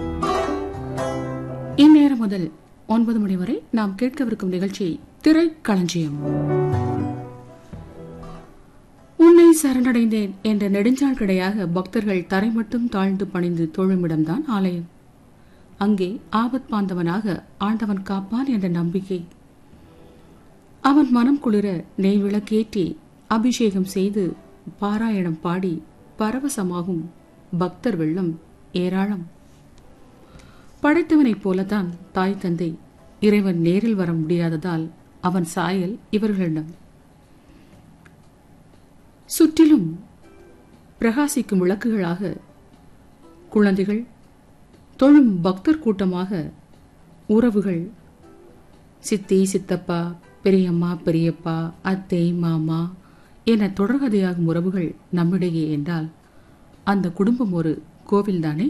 இந்நேரம் முதல் ஒன்பது மணி வரை நாம் கேட்கவிருக்கும் நிகழ்ச்சி திரைக்களஞ்சியம் உன்னை சரணடைந்தேன் என்ற நெடுஞ்சால் கிடையாக பக்தர்கள் தரை மட்டும் தாழ்ந்து பணிந்து தொழுமிடம்தான் ஆலயம் அங்கே ஆபத் பாந்தவனாக ஆண்டவன் காப்பான் என்ற நம்பிக்கை அவன் மனம் குளிர நெய் விளக்கேற்றி அபிஷேகம் செய்து பாராயணம் பாடி பரவசமாகும் பக்தர் வெள்ளம் ஏராளம் படைத்தவனைப் போலத்தான் தாய் தந்தை இறைவன் நேரில் வர முடியாததால் அவன் சாயல் இவர்களிடம் சுற்றிலும் பிரகாசிக்கும் விளக்குகளாக குழந்தைகள் தொழும் பக்தர் கூட்டமாக உறவுகள் சித்தி சித்தப்பா பெரியம்மா பெரியப்பா அத்தை மாமா என தொடர்கதையாகும் உறவுகள் நம்மிடையே என்றால் அந்த குடும்பம் ஒரு கோவில்தானே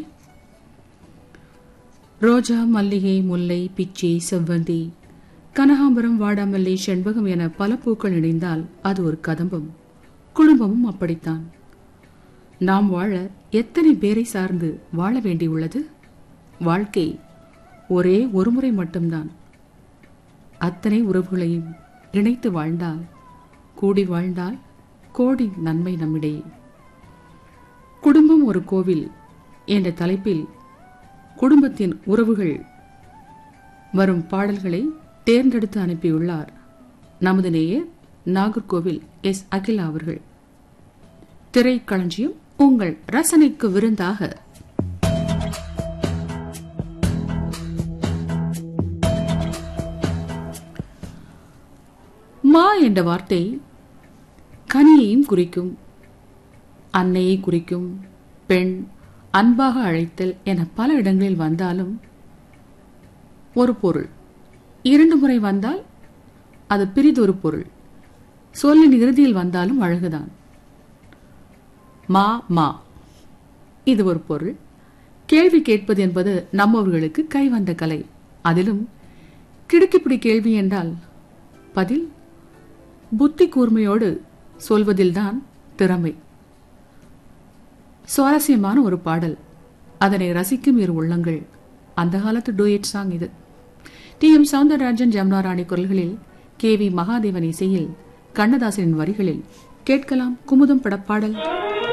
ரோஜா மல்லிகை முல்லை பிச்சி செவ்வந்தி கனகாம்பரம் வாடாமல்லி செண்பகம் என பல பூக்கள் இணைந்தால் அது ஒரு கதம்பம் குடும்பமும் அப்படித்தான் நாம் வாழ எத்தனை பேரை சார்ந்து வாழ வேண்டியுள்ளது வாழ்க்கை ஒரே ஒருமுறை மட்டும்தான் அத்தனை உறவுகளையும் இணைத்து வாழ்ந்தால் கூடி வாழ்ந்தால் கோடி நன்மை நம்மிடையே குடும்பம் ஒரு கோவில் என்ற தலைப்பில் குடும்பத்தின் உறவுகள் வரும் பாடல்களை தேர்ந்தெடுத்து அனுப்பியுள்ளார் நமது நேயர் நாகர்கோவில் எஸ் அகிலா அவர்கள் திரைக்களஞ்சியம் உங்கள் ரசனைக்கு விருந்தாக மா என்ற வார்த்தை கனியையும் குறிக்கும் அன்னையை குறிக்கும் பெண் அன்பாக அழைத்தல் என பல இடங்களில் வந்தாலும் ஒரு பொருள் இரண்டு முறை வந்தால் அது பிரிதொரு பொருள் சொல்லின் இறுதியில் வந்தாலும் அழகுதான் மா மா இது ஒரு பொருள் கேள்வி கேட்பது என்பது நம்மவர்களுக்கு கைவந்த கலை அதிலும் கிடுக்கிப்பிடி கேள்வி என்றால் பதில் புத்தி கூர்மையோடு சொல்வதில்தான் திறமை சுவாரஸ்யமான ஒரு பாடல் அதனை ரசிக்கும் இரு உள்ளங்கள் அந்த காலத்து டூயட் சாங் இது டி எம் சவுந்தரராஜன் ஜமுனா ராணி குரல்களில் கே வி மகாதேவன் இசையில் கண்ணதாசனின் வரிகளில் கேட்கலாம் குமுதம் படப்பாடல்